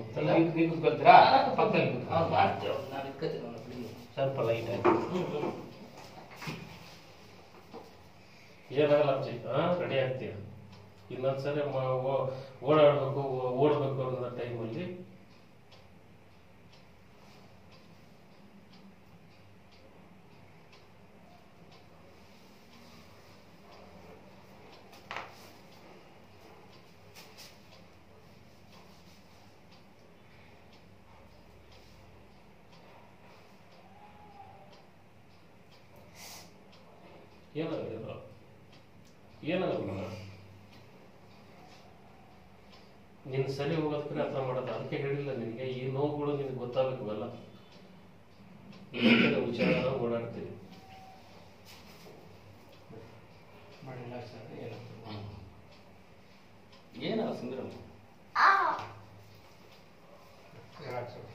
ಗೊತ್ತಲ್ಲ ನೀವು ನೀವು ಕೂತ್ಕೊಳ್ತೀರಾ ನಾನು ಪಕ್ಕದಲ್ಲಿ ಹಾ, ಕೂತ್ಕೊಳ್ಳಿ. ಮಾಡ್ತೇವೆ ನಾನು ಇಟ್ಕೊತೀನಿ ಅವನ ಬಿಡಿ ಸ್ವಲ್ಪ ಲೈಟ್ ಆಗಿ ಹ್ಮ್ ಹ್ಮ್ ಏನಾಗಲ್ಲ ಅಜ್ಜಿ ಹಾ ರೆಡಿ ಆಗ್ತೀಯ ಇನ್ನೊಂದ್ಸರಿ ಮ- ಓ- ಓಡಾಡ್ಬೇಕು ಓ- ಓಡ್ಬೇಕು ಅನ್ನೋ ಟೈಮಲ್ಲಿ ಏನಾಗಲ್ಲ ಏನಾಗಲ್ಲ ನೀನು ಸರಿ ಹೋಗೋದಕ್ಕೆ ಅರ್ಥ ಮಾಡೋದು ಅದಕ್ಕೆ ಹೇಳಿಲ್ಲ ನಿನಗೆ ಈ ನೋವುಗಳು ನಿನಗೆ ಗೊತ್ತಾಗಬೇಕಲ್ಲ ವಿಚಾರ ಓಡಾಡ್ತೀವಿ ಮಾಡಿಲ್ಲ ಸರ್ ಏನಾಗ್ತದೆ ಹ್ಮ್. ಏನಲ್ಲ ಸುಂದರಮ್ಮ ರಿಲ್ಯಾಕ್ಸ್ ಆಗಿ.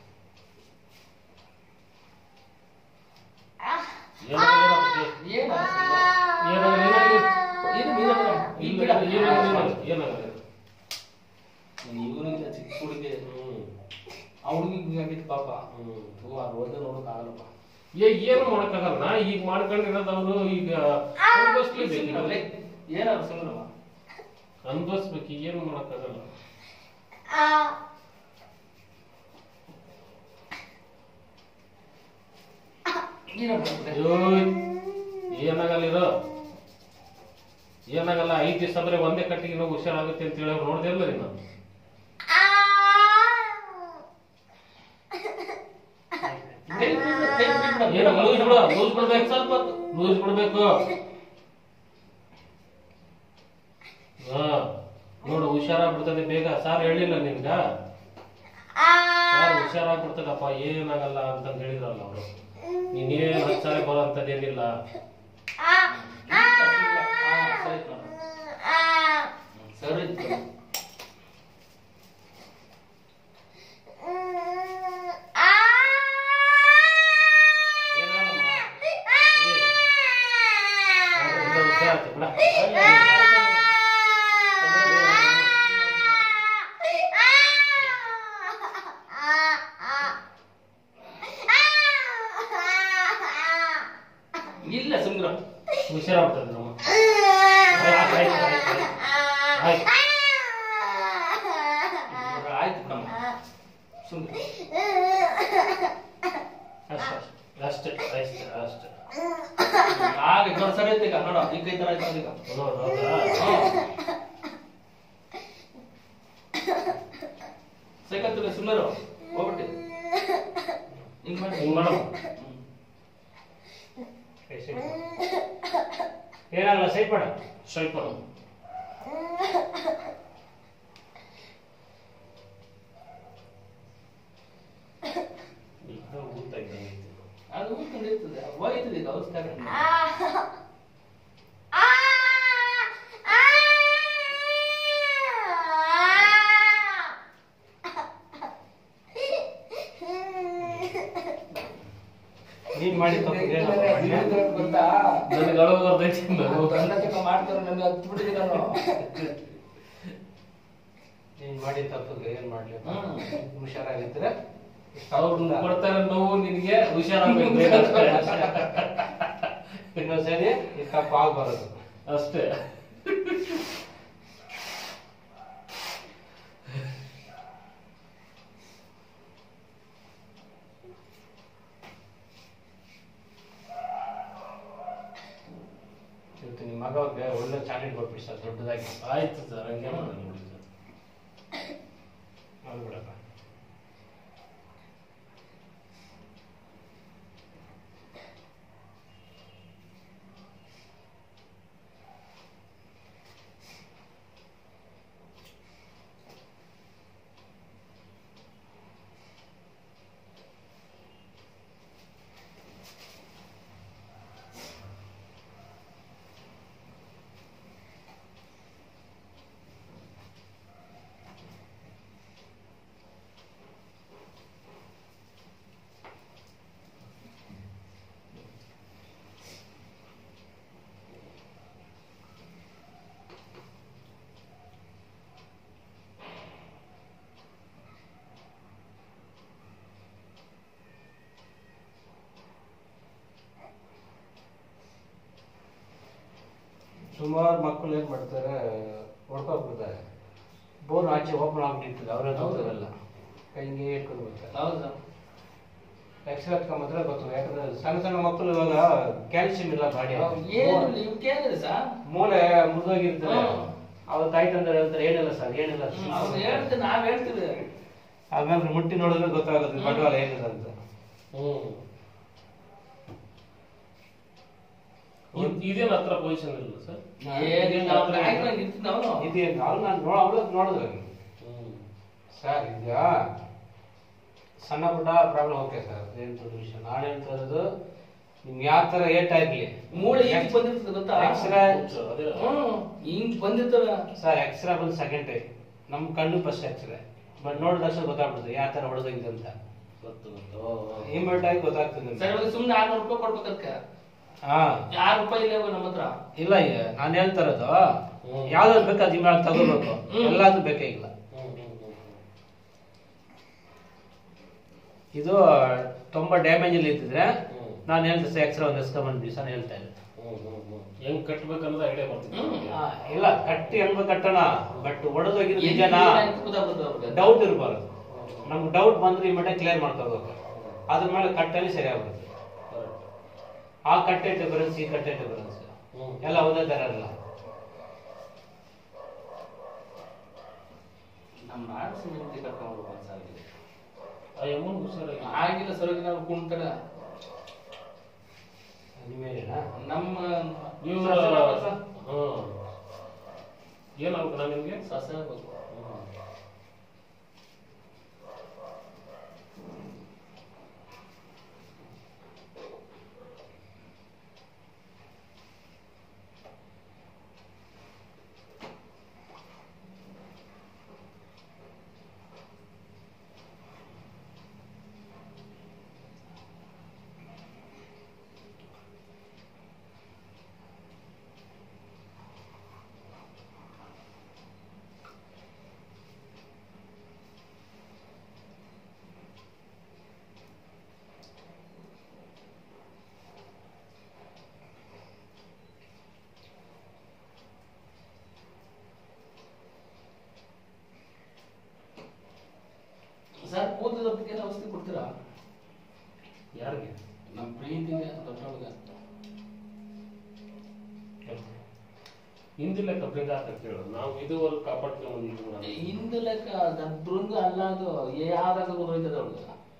ಏನಾಗಲ್ಲ ಅಜ್ಜಿ? ಏನಲ್ಲ ಏನಾಗಲ್ಲ ಏನಾಗಲ್ಲ ಇದು ಮೀನ ಮೇಡಮ್ ಇಲ್ಲ, ಇಲ್ಲ ಏನಾಗಲ್ಲ ಏನಾಗಲ್ಲ ಇವನಿಗೆ ಚಿಕ್ಕ ಹುಡುಗಿ ಹ್ಮ್ ಆ ಹುಡುಗಿಗೆ ಆಗಿತ್ತು ಪಾಪ ಹ್ಮ್ ಹ್ಞೂ ಆ ರೋಗ ನೋಡಕ್ ಆಗಲ್ಲಪ್ಪ ಏ ಏನು ಮಾಡಕ್ಕಾಗಲ್ಲ ನಾ ಈಗ ಮಾಡ್ಕೊಂಡಿರೋದು ಅವರು ಈಗ ಅನುಭವಿಸ್ಲೇಬೇಕು ಏನಾದ್ರು ಸುಂದರಮ್ಮ ಅನುಭವಿಸ್ಬೇಕು ಈಗ ಏನು ಮಾಡಕ್ಕಾಗಲ್ಲ ಏನಪ್ಪ ಓಯ್, ಏನಾಗಲ್ಲ ಇರೋ ಏನಾಗಲ್ಲ ಐದ್ ದಿವಸ ಅಂದ್ರೆ ಒಂದೇ ಕಟ್ಟಿಗೆ ನಾವು ಹುಷಾರಾಗುತ್ತೆ ಅಂತ ಹೇಳಿ ಅವ್ರು ನೋಡ್ದೆ ಇಲ್ಲ ನೀನು ಕೈ ಬಿಡು, ಕೈ ಬಿಡು. ಏನು ಲೂಸ್ ಬಿಡು ಲೂಸ್ ಬಿಡ್ಬೇಕು ಸ್ವಲ್ಪ ಲೂಸ್ ಬಿಡ್ಬೇಕು ಹಾ ನೋಡು ಹುಷಾರಾಗ್ಬಿಡ್ತದೆ ಬೇಗ ಸಾರ್ ಹೇಳಿಲ್ಲ ನಿನ್ಗ ಸಾರ್ ಹುಷಾರಾಗ್ಬಿಡ್ತದಪ್ಪ ಏನಾಗಲ್ಲ ಅಂತಂದ್ ಹೇಳಿದ್ರಲ್ಲ ಅವರು ನೀನೇನ್ ಹತ್ತು ಸಾರಿ ಬರೋಂಥದ್ದೇನಿಲ್ಲ ಹಾ, ಸರಿ ಕಣೋ. ಹ್ಮ್, ಸರಿ ಕಣೋ. ಏನಾಗಲ್ಲಮ್ಮ. ಏ, ಎಲ್ಲ ಹುಷಾರಾಗ್ತಿ ಬಿಡ. ಇಲ್ಲ ಸುಂದರ ಹುಷಾರಾಗ್ತದೆ ನಮ್ಮ ಆಯ್ತು, ಆಯ್ತು, ಆಯ್ತು, ಆಯ್ತು. ಆಯ್ತು ಆಯ್ತು ಕಣಮ್ಮ ಸುಂದರ ಅಷ್ಟೇ ಅಷ್ಟೇ ಅಷ್ಟೇ ಅಷ್ಟೇ ಆಗ ನೋಡ್ ಸರಿ ಐತೆ ಈಗ ನೋಡ ಈ ಕೈ ತರ ಆಯ್ತು ಈಗ ನೋಡು ಹೌದಾ ಸೈಕಲ್ ತುಗ ಸುಮ್ಮರು ಹೋಗ್ಬಿಟ್ಟು ಹಿಂಗ್ ಮಾಡಿ ಹಿಂಗ್ ಮಾಡಮ್ಮ. ಹ್ಮ್. ಏ, ಸರಿ. ಏನಾಗಲ್ಲ ಸೈಡ್ ಮಾಡ ಸ್ವಲ್ಪ ಈಗ ಊಟ ಇದ್ದಂಗೆ ಐತೆ. ಅದು ಊದ್ಕೊಂಡು ಇರ್ತದೆ ಹೋಯ್ತದೆ ಈಗ ಔಷಧ ತಗೊಂಡು. ನೀನ್ ಮಾಡಿ ತಪ್ಪಿಗೆ ಏನಪ್ಪ ಮಾಡ್ಲಿ? ಗೊತ್ತಾ ನನಗೆ ಅಳು ಬರ್ತೈತಿ ನಾನು. ಗಂಡ ತಕ ಮಾಡ್ತಾರೆ ನನಗೆ ಹತ್ತು ಬಿಟ್ಟಿದೆ ನಾನು ನೀನ್ ಮಾಡಿ ತಪ್ಪಿಗೆ ಏನ್ ಮಾಡ್ಲಿ ಹ್ಮ್. ಹುಷಾರಾಗಿದ್ರೆ ಅವ್ರು ಕೊಡ್ತಾರೆ ನೋವು ನಿನಗೆ ಹುಷಾರಾಗ್ಬೇಕು ಬೇಗ ಅಷ್ಟೇ. ಇನ್ನೊಂದ್ಸರಿ ಈ ತಪ್ಪು ಆಗ್ಬಾರದು ಅಷ್ಟೇ ಇವತ್ತು ನಿಮ್ಮ ಮಗವ್ರಿಗೆ ಒಳ್ಳೆ ಚಾಕ್ಲೇಟ್ ಕೊಟ್ಬಿಡಿ ಸರ್ ದೊಡ್ಡದಾಗಿ ಆಯ್ತು ಸರ್ ಹಂಗೆ ಮಾಡೋಣ ನೋಡಿ ಸರ್ ಮಾಡ್ಬಿಡಪ್ಪ ಸುಮಾರು ಮಕ್ಕಳು ಏನ್ ಮಾಡ್ತಾರೆ ಹೊಡ್ಕೊಂಡ್ಬಿಡ್ತಾರೆ ಬೋನ್ ಆಚೆ ಓಪನ್ ಆಗ್ಬಿಟ್ಟಿರ್ತದೆ ಅವರೇ ಗೊತ್ತಿರಲ್ಲ ಕೈಗೆ ಇಟ್ಕೊಂಡು ಬರ್ತಾರೆ ಹೌದು ಎಕ್ಸ್ರೇ ಹತ್ಕೊಂಬಂದ್ರೆ ಗೊತ್ತು ಯಾಕಂದ್ರೆ ಸಣ್ಣ ಸಣ್ಣ ಮಕ್ಕಳು ಇವಾಗ ಕ್ಯಾಲ್ಸಿಯಂ ಇಲ್ಲ ಬಾಡಿ ಏನು ಇವಕ್ಕೇನಿದೆ ಸರ್ ಮೂಳೆ ಮುರಿದೋಗಿರ್ತದೆ ಹ್ಮ್. ಅವ್ರ ತಾಯಿ ತಂದ್ರೆ ಹೇಳ್ತಾರೆ ಏನಿಲ್ಲ ಸರ್ ಏನಿಲ್ಲ ಅವ್ರು ಹೇಳ್ತೀವಿ ನಾವ್ ಹೇಳ್ತೀವಿ ಆಮೇಲೆ ಮುಟ್ಟಿ ನೋಡಿದ್ರೆ ಗೊತ್ತಾಗುತ್ತೆ ಬಂಡವಾಳ ಏನಿದೆ ಅಂತ ಹ್ಮ್ ಇದ್- ಇದೇನ್ ಹತ್ರ ಪೊಸಿಷನ್ ಇಲ್ಲ ಸರ್ ಏನಿಲ್ಲ ಅವ್ರು ಆಯ್ತು ಇರ್ತೀನಿ ಅವನು ಇದೇನು ಅವ್ರು ನಾನು ನೋಡ ಅವಳು ನೋಡಿದ್ರೆ ಹ್ಮ್ ಸರ್ ಇದೆಯಾ ಸಣ್ಣ ಪುಟ್ಟ ಪ್ರಾಬ್ಲಮ್ ಓಕೆ ಸರ್ ಏನು ದೊಡ್ಡ ವಿಷಯ ನಾನು ಹೇಳ್ತಾ ಇರೋದು ನಿಮ್ಗೆ ಯಾವ ಥರ ಏಟ್ ಆಗಲಿ ಮೂಳೆ ಹಿಂಗ್ ಬಂದಿರ್ತದೆ ಗೊತ್ತಾ ಎಕ್ಸ್ರೇ ಅದೇ ಹ್ಮ್ ಹಿಂಗ್ ಬಂದಿರ್ತವೆ ಸರ್ ಎಕ್ಸ್ರೇ ಬಂದು ಸೆಕೆಂಡ್ ಟೈಮ್ ನಮ್ಮ ಕಣ್ಣು ಫಸ್ಟ್ ಎಕ್ಸ್ರೇ ಬಟ್ ನೋಡಿದ ತಕ್ಷಣ ಗೊತ್ತಾಗ್ಬಿಡುತ್ತೆ ಯಾವ ಥರ ಹೊಡೆದೋಗಿದೆ ಅಂತ ಗೊತ್ತು ಗೊತ್ತು ಓ, ಓ. ಇಮಿಡಿಯೇಟ್ ಆಗಿ ಗೊತ್ತಾಗ್ತದೆ ಸರ್ ನಿಮ್ಗೆ ಇವಾಗ ಸುಮ್ನೆ ಆರ್ನೂರು ರೂಪಾಯಿ ಕೊಡ್ಬೇಕದಕ್ಕೆ ಹಾ ಆರು ರೂಪಾಯಿ ಇಲ್ಲ ಇವಾಗ ನಮ್ಮ ಹತ್ರ ಇಲ್ಲ ನಾನು ಹೇಳ್ತಾ ಇರೋದು ಹ್ಮ್. ಯಾವ್ದಾದ್ರು ಬೇಕು ಅದು ಇವಾಗ ತಗೋಬೇಕು ಹ್ಮ್. ಎಲ್ಲಾದ್ರೂ ಬೇಕೇ ಇಲ್ಲ ಹ್ಮ್ ಹ್ಮ್ ಹ್ಮ್ ಹ್ಮ್. ಇದು ತುಂಬಾ ಡ್ಯಾಮೇಜ್ ಅಲ್ಲಿ ಇದ್ದಿದ್ರೆ ಹ್ಮ್. ನಾನು ಹೇಳ್ತಾ ಸರ್ ಎಕ್ಸ್ರೇ ಒಂದು ಎಸ್ಕೊಂಬಂದು ದಿವಸ ಹೇಳ್ತಾ ಇದ್ದೆ ಹ್ಮ್ ಹ್ಮ್ ಹ್ಮ್. ಹೆಂಗ್ ಕಟ್ಬೇಕನ್ನೋದು ಐಡಿಯಾ ಬರ್ತಿತ್ತು ಹ್ಮ್. ನಮ್ಗೆ. ಆ, ಇಲ್ಲ ಕಟ್ಟಿ ಹೆಂಗ್ ಕಟ್ಟೋಣ ಬಟ್ ಹೊಡೆದೋಗಿದ್ದು ನಿಜನಾ ಏನಾಯ್ತು ಗೊತ್ತಾಗ್ಬಿಡುತ್ತೆ ಅವ್ರಿಗೆ. ಡೌಟ್ ಇರಬಾರ್ದು ನಮ್ಗೆ ಡೌಟ್ ಬಂದ್ರೆ ಈ ಮಟ್ಟ ಕ್ಲಿಯರ್ ಮಾಡ್ಕೋಬೇಕು ಅದ್ರ ಮೇಲೆ ಕಟ್ಟಲ್ಲಿ ಸರಿ ಆಗುತ್ತೆ Correct. ಆ ಕಟ್ಟೆ ಡಿಫರೆನ್ಸ್ ಈ ಕಟ್ಟೆ ಡಿಫರೆನ್ಸ್ ಹ್ಮ್. ಎಲ್ಲ ಒಂದೇ ತರ ಇರಲ್ಲ ನಮ್ಮ ನಾಡು ಸಿಮೆಂಟ್ ಕರ್ಕೊಂಡು ಹೋಗ್ಬೇಕು ಸರ್ ಇಲ್ಲಿ. ಆ ಯಮ್ಮನ್ ಹುಷಾರಾಗಿ ಆಗಿಲ್ಲ ಸರೋಗಿ ನಾವು ಕುಣ್ತಾರ ನೀವೇನೇನಾ ನಮ್ಮ ಇವ್ರ ಸಸ್ಯ ಆಗ್ಬೇಕು ಸರ್. ಹ್ಮ್ ಏನಾಗ್ಬೇಕು ನಾನು ನಿಮ್ಗೆ ಸಸ್ಯ ಆಗ್ಬೇಕು. ಹ್ಮ್. ಸರ್ ಕೂದಲಕ್ಕೆ ಔಷಧಿ ಕೊಡ್ತೀರಾ ಯಾರಿಗೆ ನಮ್ಮ ಪ್ರೀತಿಗೆ ದೊಡ್ಡವ್ರಿಗೆ ಹಿಂದಿಲ್ಲ ಕಬ್ಬಿಂಗ ಅಂತ ಕೇಳು ನಾವು ಇದುವರೆಗೆ ಕಾಪಾಡ್ಕೊಂಡು ಬಂದಿದ್ದೀವಿ ನಾನು. ಹಿಂದೆ ಲೆಕ್ಕ ದೃಂಗ ಅಲ್ಲ ಅದು ಯಾವಾಗ ಹೋಯ್ತದ ಅವ್ರಿಗೆ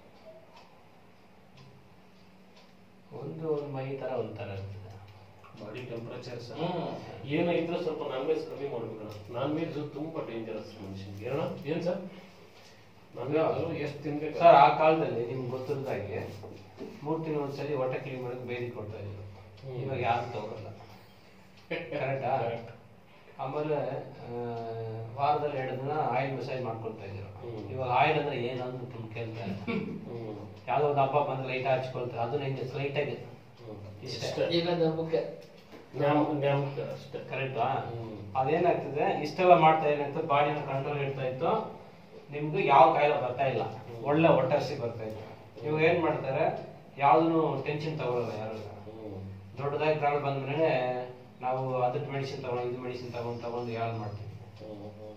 ಒಂದು ಒಂದು ಮೈ ತರ ಒಂಥರ ಇರ್ತದೆ ಬಾಡಿ ಟೆಂಪರೇಚರ್ ಸರ್ ಹ್ಮ್ ಏನೇ ಇದ್ರೂ ಸ್ವಲ್ಪ ನಾನ್ ವೆಜ್ ಕಮ್ಮಿ ಮಾಡ್ಬೇಕು ನಾನ್ ವೆಜ್ ತುಂಬಾ ಡೇಂಜರಸ್ ಮನುಷ್ಯನಿಗೆ ಏನೋ ಏನ್ ಸರ್ ನಾನ್ ವೆಜ್ ಎಷ್ಟು ತಿನ್ಬೇಕು ಸರ್ ಆ ಕಾಲದಲ್ಲಿ ನಿಮ್ಗೆ ಗೊತ್ತಿರೋದಾಗೆ ಮೂರು ತಿಂಗಳು ಒಂದ್ಸಲಿ ಹೊಟ್ಟೆ ಕ್ಲೀನ್ ಮಾಡಕ್ಕೆ ಬೇದಿ ಕೊಡ್ತಾ ಇದ್ರು ಹ್ಮ್. ಇವಾಗ ಯಾರು ತಗೋಲ್ಲ ಕರೆಕ್ಟಾ Correct. ಆಮೇಲೆ ಆ, ವಾರದಲ್ಲಿ ಎರಡು ದಿನ ಆಯಿಲ್ ಮಸಾಜ್ ಮಾಡ್ಕೊಳ್ತಾ ಇದ್ರು ಹ್ಮ್. ಇವಾಗ ಆಯಿಲ್ ಅಂದ್ರೆ ಏನಂತ ತುಂಬ ಕೇಳ್ತಾ ಇಲ್ಲ ಹ್ಮ್ ಯಾವ್ದೋ ಒಂದು ಹಬ್ಬ ಬಂದ್ರೆ ಲೈಟ್ ಹಚ್ಕೊಳ್ತಾರೆ ಅದನ್ನ ಹಿಂಗೆ ಸ್ಲೈಟ್ ಆಗಿ ಹ್ಮ್. ಇಷ್ಟೇ. ಇಷ್ಟೇ. ಈಗ ದಬ್ಬಕ್ಕೆ ನ್ಯಾಮ್- ನ್ಯಾಮಕ್ಕೆ ಅಷ್ಟೇ ಕರೆಕ್ಟಾ ಹ್ಮ್. ಅದೇನಾಗ್ತದೆ ಇಷ್ಟೆಲ್ಲ ಮಾಡ್ತಾ ಏನಾಗ್ತದೆ ಬಾಡಿನ ಕಂಟ್ರೋಲ್ ಇಡ್ತಾ ಇತ್ತು ನಿಮ್ಗೆ ಯಾವ ಕಾಯಿಲೆ ಬರ್ತಾ ಇಲ್ಲ ಒಳ್ಳೆ ಹೊಟ್ಟೆ ಹಸಿ ಬರ್ತಾ ಇತ್ತು ಇವಾಗ ಏನ್ ಮಾಡ್ತಾರೆ ಯಾವ್ದನ್ನು ಟೆನ್ಷನ್ ತಗೊಳಲ್ಲ ಯಾರು ಹ್ಮ್. ದೊಡ್ಡದಾಗಿ ಪ್ರಾಬ್ಲಮ್ ಬಂದ್ಮೇಲೆ ನಾವು ಅದ್ರ ಮೆಡಿಸಿನ್ ತಗೊಂಡು ಇದು ಮೆಡಿಸಿನ್ ತಗೊಂಡು ತಗೊಂಡು ಯಾರು ಮಾಡ್ತೀವಿ ಹ್ಮ್. ಹ್ಮ್.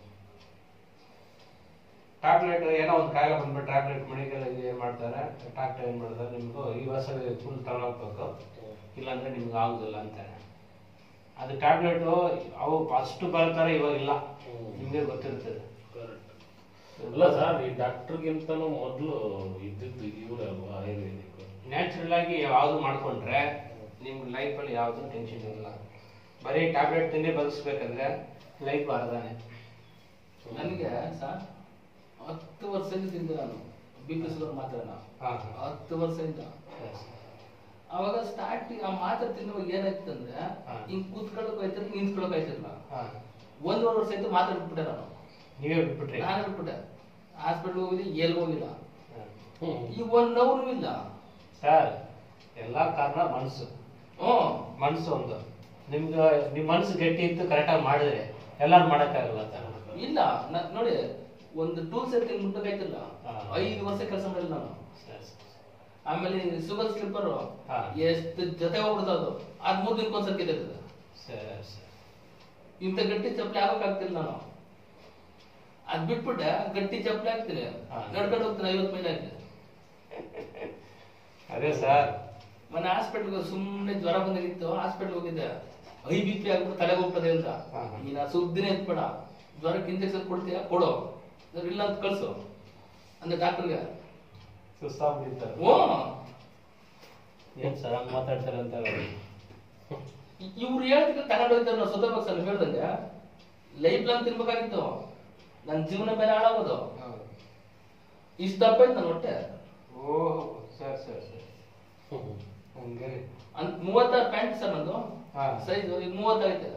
ಟ್ಯಾಬ್ಲೆಟ್ ಏನೋ ಒಂದು ಕಾಯಿಲೆ ಬಂದ್ಬಿಟ್ಟು ಟ್ಯಾಬ್ಲೆಟ್ ಮೆಡಿಕಲ್ ಏನ್ ಮಾಡ್ತಾರೆ ಡಾಕ್ಟರ್ ಏನ್ ಮಾಡ್ತಾರೆ ನಿಮ್ಗೂ ಈ ವರ್ಷ ಫುಲ್ ತಗೊಳ್ಬೇಕು ಇಲ್ಲಾಂದ್ರೆ ನಿಮ್ಗೆ ಆಗುದಿಲ್ಲ ಅಂತಾರೆ ಅದು ಟ್ಯಾಬ್ಲೆಟ್ ಅವು ಅಷ್ಟು ಬರ್ತಾರೆ ಇವಾಗ ಇಲ್ಲ ಹ್ಮ್. ನಿಮ್ಗೆ ಗೊತ್ತಿರ್ತದೆ Correct. ಅಲ್ಲ ಸರ್ ಈ ಡಾಕ್ಟರ್ಗಿಂತನೂ ಮೊದಲು ಇದ್ದಿದ್ದು ಇವ್ರೆ ಅಲ್ವಾ ಆಯುರ್ವೇದಿಕ್ ನ್ಯಾಚುರಲ್ ಆಗಿ ಯಾವ್ದು ಮಾಡ್ಕೊಂಡ್ರೆ ನಿಮ್ಗೆ ಲೈಫಲ್ಲಿ ಯಾವ್ದು ಟೆನ್ಷನ್ ಇಲ್ಲ ಬರೀ ಟ್ಯಾಬ್ಲೆಟ್ ತಿಂದೇ ಬದುಕ್ಸ್ಬೇಕಂದ್ರೆ ಲೈಫ್ ಬಾರದಾನೆ ನನಗೆ ಸರ್ ಹತ್ತು ವರ್ಷದಿಂದ ತಿಂದೆ ನಾನು ಬಿ ಪಿ ಶುಗರ್ ಮಾತ್ರ ನಾನು ಹಾ ಹತ್ತು ವರ್ಷದಿಂದ ಅವಾಗ ಸ್ಟಾರ್ಟಿಂಗ್ ಆ ಮಾತ್ರೆ ತಿನ್ನುವಾಗ ಏನಾಯ್ತು ಅಂದ್ರೆ ಹಾ. ಹಿಂಗ್ ಕೂತ್ಕೊಳ್ಳೋಕೆ ಆಯ್ತಿರ್ಲಿಲ್ಲ ನಿಂತ್ಕೊಳ್ಳೋಕೆ ಆಯ್ತಿರ್ಲಿಲ್ಲ ಹಾ ಒಂದೂವರೆ ವರ್ಷ ಆಯ್ತು ಮಾತ್ರೆ ಬಿಟ್ಬಿಟ್ಟೆ ನಾನು ನೀವೇ ಬಿಟ್ಬಿಟ್ರಿ ನಾನೇ ಬಿಟ್ಬಿಟ್ಟೆ ಹಾಸ್ಪಿಟ್ಲ್ ಹೋಗಿದ್ದೆ ಎಲ್ಲಿ ಹೋಗಿಲ್ಲ ಹ್ಮ್. ಈಗ ಒಂದ್ ನೋವು ಇಲ್ಲ ಸರ್ ಎಲ್ಲಾ ಕಾರಣ ಮನಸ್ಸು ಹ್ಮ್ ಮನಸ್ಸು ಒಂದು ನಿಮ್ಗೆ ನಿಮ್ ಮನಸ್ಸು ಗಟ್ಟಿ ಇತ್ತು ಕರೆಕ್ಟಾಗಿ ಮಾಡಿದ್ರೆ ಎಲ್ಲಾರು ಮಾಡಕ್ಕಾಗಲ್ಲ ಸರ್ ಇಲ್ಲ ನ- ನೋಡಿ ಒಂದು ಟೂಲ್ಸ್ ಎತ್ತಿ ಮುಟ್ಟಕ್ಕಾಯ್ತಿಲ್ಲ ಹಾ. ಐದು ವರ್ಷ ಕೆಲಸ ಮಾಡಿಲ್ಲ ನಾನು ಸರಿ, ಸರಿ. ಆಮೇಲೆ ಶುಗರ್ ಸ್ಲಿಪ್ಪರ್ ಹಾ. ಎಷ್ಟು ಜೊತೆ ಹೋಗ್ಬಿಡ್ತದೆ ಅದು ಅದ್ ಮೂರ್ ದಿನಕ್ಕೊಂದ್ಸತಿ ಕೆತ್ತಿರ್ತದೆ ಸರಿ ಸರಿ ಇಂಥ ಗಟ್ಟಿ ಚಪ್ಪಲಿ ಹಾಕೋಕ್ಕಾಗ್ತಿಲ್ಲ ನಾನು ಅದ್ ಬಿಟ್ಬಿಟ್ಟೆ ಗಟ್ಟಿ ಚಪ್ಪಲಿ ಹಾಕ್ತೀನಿ ಹಾ. ನಡ್ಕೊಂಡು ಹೋಗ್ತೀನಿ ಐವತ್ತು ಮೈಲ್ ಹಾಕಿ ಅದೇ ಸರ್ ಮೊನ್ನೆ ಹಾಸ್ಪಿಟ್ಲ್ಗೆ ಸುಮ್ಮನೆ ಜ್ವರ ಬಂದಾಗಿತ್ತು ಹಾಸ್ಪಿಟ್ಲ್ ಹೋಗಿದ್ದೆ ಐ ಬಿ ಪಿ ಆಗ್ಬಿಟ್ಟು ತಲೆಗೆ ಹೋಗ್ತದೆ ಅಂತ ಹಾ, ಹಾ. ನೀನು ಆ ಸುದ್ದಿನೇ ಎತ್ಬೇಡ ಜ್ವರಕ್ಕೆ ಇಂಜೆಕ್ಷನ್ ಕೊಡ್ತೀಯ ಕೊಡು ಇಲ್ಲಾಂದ್ರೆ ಇಲ್ಲ ಅಂತ ಕಳ್ಸು ಅಂದ್ರೆ ಡಾಕ್ಟರ್ಗೆ ಸುಸ್ತಾಗ್ಬಿಟ್ಟಿರ್ತಾರೆ ಓ ಏನ್ ಸರ್ ಹಂಗ್ ಮಾತಾಡ್ತಾರೆ ಅಂತ ಇವ್ರು ಹೇಳ್ತಿದ್ರೆ ತಗೊಂಡು ಹೋಗ್ತಾರೆ ನಾವು ಸ್ವತಃ ಸರ್ ಹೇಳ್ದಂಗೆ ಲೈಫ್ ಲಾಂಗ್ ತಿನ್ಬೇಕಾಗಿತ್ತು ನನ್ನ ಜೀವನ ಮೇಲೆ ಹಾಳಾಗೋದು ಇಷ್ಟು ದಪ್ಪ ಐತೆ ನನ್ನ ಹೊಟ್ಟೆ ಓಹ್ ಸರ್ ಸರ್ ಸರ್ ಹಂಗೆ ಅಂತ ಮೂವತ್ತಾರು ಪ್ಯಾಂಟ್ ಸರ್ ನಂದು ಹಾ. ಸೈಜ್ ಈಗ ಮೂವತ್ತಾಗೈತೆ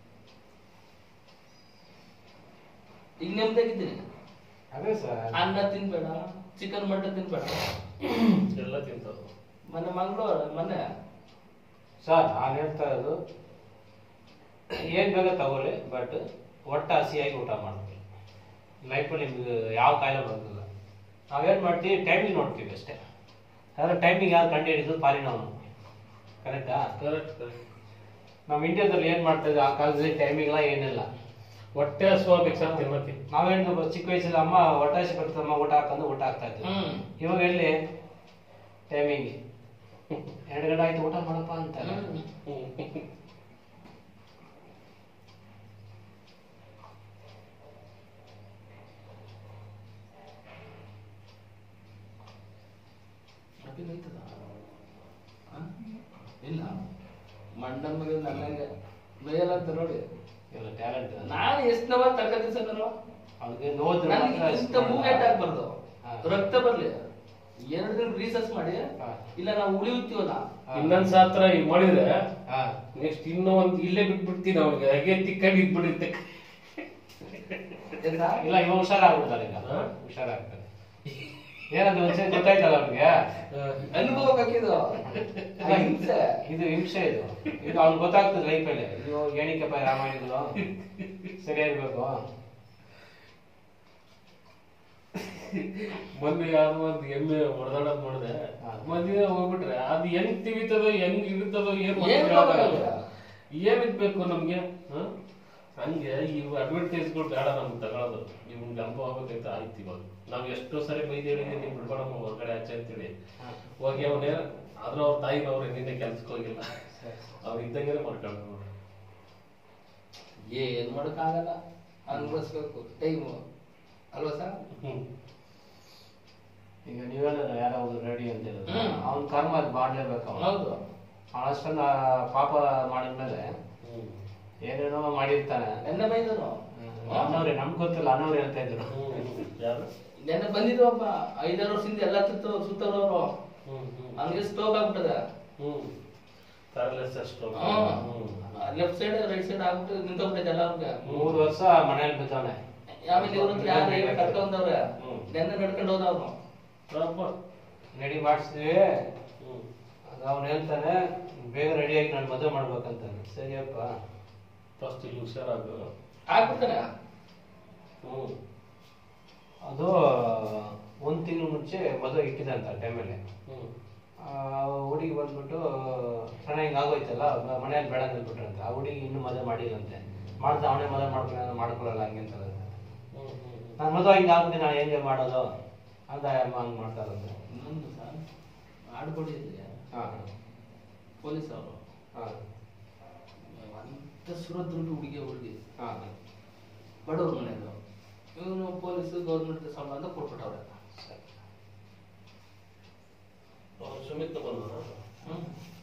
ಈಗ ನೆಮ್ಮದಿಯಾಗಿದ್ದೀನಿ ಅದೇ ಸರ್ ಅನ್ನ ತಿನ್ಬೇಡ ಚಿಕನ್ ಮಟನ್ ತಿನ್ಬೇಡ ಎಲ್ಲ ತಿಂತವು ಮೊನ್ನೆ ಮಂಗಳೂರು ಮೊನ್ನೆ ಸರ್ ನಾನು ಹೇಳ್ತಾ ಇರೋದು ಏನ್ ಬೇಗ ತಗೊಳ್ಳಿ ಬಟ್ ಒಟ್ಟ ಹಸಿಯಾಗಿ ಊಟ ಮಾಡ್ತೀವಿ ಲೈಫಲ್ಲಿ ನಿಮ್ಗೆ ಯಾವ ಕಾಯಿಲೆ ಬರೋದಿಲ್ಲ ನಾವೇನ್ ಮಾಡ್ತೀವಿ ಟೈಮಿಂಗ್ ನೋಡ್ತೀವಿ ಅಷ್ಟೇ ಅದ್ರ ಟೈಮಿಂಗ್ ಯಾರು ಕಂಡು ಹಿಡಿದು ಪಾಲಿನವನು ಕರೆಕ್ಟಾ ಕರೆಕ್ಟ್ ಕರೆಕ್ಟ್ ನಮ್ಮ ಇಂಡಿಯಾದಲ್ಲಿ ಏನ್ ಮಾಡ್ತಾ ಇದ್ವಿ ಆ ಕಾಲದಲ್ಲಿ ಟೈಮಿಂಗ್ ಎಲ್ಲ ಏನಿಲ್ಲ ಹೊಟ್ಟೆ ಹಸುವಾಗ್ಬೇಕು ಸರ್ ತಿನ್ನಕ್ಕೆ ನಾವೇನು ಚಿಕ್ಕ ವಯಸ್ಸಲ್ಲಿ ಅಮ್ಮ ಹೊಟ್ಟೆ ಹಸಿ ಬರ್ತಮ್ಮ ಊಟ ಹಾಕೊಂಡು ಊಟ ಹಾಕ್ತಾ ಇದ್ವಿ ಹ್ಮ್ ಇವಾಗ ಎಲ್ಲಿ ಟೈಮಿಂಗ್ ಎರಡು ಗಂಟೆ ಆಯ್ತು ಊಟ ಮಾಡಪ್ಪ ಅಂತ ಹ್ಮ್. ಅಪ್ಪಿ ನೈತದ? ಆ? ಇಲ್ಲ ಮಂಡನ್ ಮಗ ನನ್ನಂಗೆ ಮೇಲಂತ ನೋಡಿ ಎಲ್ಲ ಟ್ಯಾಲೆಂಟ್ ನಾನು ಎಷ್ಟು ನವ ತರಕಾರಿ ಸರ್ ನಾನು ಅವ್ನಿಗೆ ನೋಡಿದ್ರೆ ನನಗೆ ಮಾತ್ರ ಇಂಥ ಮೂವ್ಮೆಂಟ್ ಆಗ್ಬಾರ್ದು ಹಾ. ರಕ್ತ ಬರ್ಲಿ ಎರಡು ದಿನ ರೀಸರ್ಚ್ ಮಾಡಿ ಹಾ. ಇಲ್ಲ ನಾವು ಉಳಿಯುತ್ತೀವಲ್ಲ ಇನ್ನೊಂದ್ ಸಾತ್ರ ಈಗ ಮಾಡಿದ್ರೆ ಹಾ. ನೆಕ್ಸ್ಟ್ ಇನ್ನೂ ಒಂದ್ ಇಲ್ಲೇ ಬಿಟ್ಬಿಡ್ತೀನಿ ಅವ್ನಿಗೆ ಹಾಗೆ ತಿಕ್ಕಾಗಿ ಇಟ್ಬಿಡಿರ್ತೆ ಆಯ್ತಾ? ಇಲ್ಲ ಇವಾಗ ಹುಷಾರಾಗ್ಬಿಡ್ತಾರೆ ಈಗ ಹಾ? ಹುಷಾರಾಗ್ತಾರೆ ಏನದು ಒಂದ್ಸರಿ ಗೊತ್ತಾಯ್ತಲ್ಲ ಅವ್ನಿಗೆ ಅನುಭವಕ್ಕಾಕಿದು ಹಿಂಸೆ ಇದು ಹಿಂಸೆ ಇದು ಇದು ಅವ್ನಿಗೆ ಗೊತ್ತಾಗ್ತದೆ ಲೈಫಲ್ಲಿ ಇದು ಏನಕ್ಕಪ್ಪ ರಾಮಾಯಣಗಳು ಸರಿಯಾಗಿರ್ಬೇಕು ಮೊನ್ನೆ ಯಾವ್ದೋ ಒಂದ್ ಎಮ್ಮೆ ಹೊಡೆದಾಡೋದ್ ನೋಡಿದೆ ಹಾ. ಮದ್ವೆ ಹೋಗ್ಬಿಟ್ರೆ ಅದು ಹೆಂಗ್ ತಿವಿತದೋ ಹೆಂಗ್ ಇರುತ್ತದೋ ಏನ್ ಏನ್ ಗೊತ್ತಾಗಲ್ಲ. ಗೊತ್ತಾಗಲ್ಲ. ಏನ್ ಇರ್ಬೇಕು ನಮ್ಗೆ ಹ? ಹಂಗೆ ಇವು ಅಡ್ವರ್ಟೈಸ್ಗಳು ಬೇಡ ನಮ್ಗೆ ತಗೊಳ್ಳೋದು ಇವ್ನಿಗೆ ಅನುಭವ ಆಗ್ಬೇಕಂತ ಆಯ್ತು ಇವಾಗ ನಾವ್ ಎಷ್ಟೋ ಸರಿ ಬೈದೇಳಿ ನೀವು ಬಿಡ್ಬೇಡಮ್ಮ ಹೊರಗಡೆ ಆಚೆ ಅಂತೇಳಿ ಹಾ. ಹೋಗಿ ಅವನೇ ಆದ್ರೂ ಅವ್ರ ತಾಯಿನವ್ರು ನಿನ್ನೆ ಕೆಲ್ಸಕ್ಕೆ ಹೋಗಿಲ್ಲ ಅವ್ರು ಇದ್ದಂಗೆ ಮಾಡ್ಕೊಂಡು ನೋಡ್ರಿ ಏನ್ ಮಾಡಕ್ಕಾಗಲ್ಲ ಅನ್ಭವಿಸ್ಬೇಕು ಟೈಮು ಅಲ್ವಾ ಸರ್ ಹ್ಮ್ ಈಗ ನೀವೆಲ್ಲ ಯಾರೋ ಒಬ್ರು ರೆಡಿ ಅಂತ ಹೇಳಿದ್ರು ಹ್ಮ್. ಅವ್ನ ಕರ್ಮ ಅದು ಮಾಡ್ಲೇಬೇಕು ಅವನು ಹೌದು ಅವ್ನು ಅಷ್ಟೊಂದು ಪಾಪ ಮಾಡಿದ್ಮೇಲೆ ಹ್ಮ್ ಏನೇನೋ ಮಾಡಿರ್ತಾನೆ ನೆನ್ನೆ ಬೈದರು ಅನ್ನೋರೆ ನಮ್ಗೆ ಗೊತ್ತಿಲ್ಲ ಅನ್ನೋರೆ ಅಂತ ಇದ್ರು ಹ್ಮ್ ಯಾರು ನೆನ್ನೆ ಬಂದಿದ್ವಪ್ಪ ಐದಾರು ವರ್ಷದಿಂದ ಎಲ್ಲ ಸುತ್ತ ಸುತ್ತೋರು ಹ್ಮ್ ಹ್ಮ್ ಹಂಗೆ ಸ್ಟೋಕ್ ಆಗ್ಬಿಟ್ಟದೆ ಹ್ಮ್ ಪ್ಯಾರಲೈಸ್ ಅಷ್ಟು ಲೆಫ್ಟ್ ಸೈಡ್ ರೈಟ್ ಸೈಡ್ ಆಗ್ಬಿಟ್ಟು ನಿಂತೋಗ್ಬಿಟ್ಟೈತೆ ಎಲ್ಲ ಅವ್ರಿಗೆ ಮೂರು ವರ್ಷ ಮನೇಲಿ ಬಿದ್ದವನೆ ಆಮೇಲೆ ಇವ್ರ ಹತ್ರ ಯಾರು ಹೇಳಿ ಕರ್ಕೊಂಡವ್ರೆ ಹ್ಮ್. ನೆನ್ನೆ ನಡ್ಕೊಂಡು ಹೋದವ್ರು ರೆಡಿ ಮಾಡಿಸಿದ್ವಿ ಹ್ಮ್ ಅದು ಅವ್ನು ಹೇಳ್ತಾನೆ ಬೇಗ ರೆಡಿಯಾಗಿ ನಾನು ಮದುವೆ ಮಾಡ್ಬೇಕಂತಾನೆ ಸರಿಯಪ್ಪ ಫಸ್ಟ್ ಇಲ್ಲಿ ಹುಷಾರಾಗು ಆಗ್ಬಿಡ್ತಾನೆ ಹ್ಮ್ ಅದು ಒಂದು ತಿಂಗಳು ಮುಂಚೆ ಮದುವೆ ಇಟ್ಟಿದಂತ ಟೈಮಲ್ಲಿ ಹ್ಮ್ ಹುಡುಗಿ ಬಂದ್ಬಿಟ್ಟು ಸಣ್ಣ ಹಿಂಗೆ ಆಗೋಯ್ತಲ್ಲ ಮ- ಮನೆಯಲ್ಲಿ ಬೇಡ ಅಂದ್ಬಿಟ್ರಂತೆ ಆ ಹುಡುಗಿ ಇನ್ನೂ ಮದುವೆ ಮಾಡಿಲ್ಲಂತೆ ಮಾಡ್ತಾ ಅವನೇ ಮದುವೆ ಮಾಡ್ಕೊಳ್ಳ ಮಾಡ್ಕೊಳ್ಳಲ್ಲ ಹಂಗೆ ಅಂತ ಹ್ಮ್ ಹ್ಮ್ ನಾನು ಮದುವೆ ಹಿಂಗೆ ಆಗ್ಬಿಟ್ಟು ನಾನು ಹೆಂಗೆ ಮಾಡೋದು ಅಂತ ಅಮ್ಮ ಹಂಗೆ ಮಾಡ್ತಾರಂತೆ ಇನ್ನೊಂದು ಸರ್ ಆಡ್ಕೊಂಡಿದ್ರೆ ಹಾಂ ಪೊಲೀಸ್ ಅವರು ಹಾಂ ಅಂತ ಸುರತ್ ದುಡ್ಡು ಹುಡುಗಿ ಹುಡುಗಿ ಹಾಂ ಬಡವ್ರ ಮನೆಯದು ಇವನು ಪೊಲೀಸ್ ಗೌರ್ಮೆಂಟ್ ಸಂಬಳ ಅಂತ ಕೊಟ್ಬಿಟ್ಟವ್ರೆ ಅವ್ನು ಸುಮಿತ್ ಬಂದ ಹ್ಮ್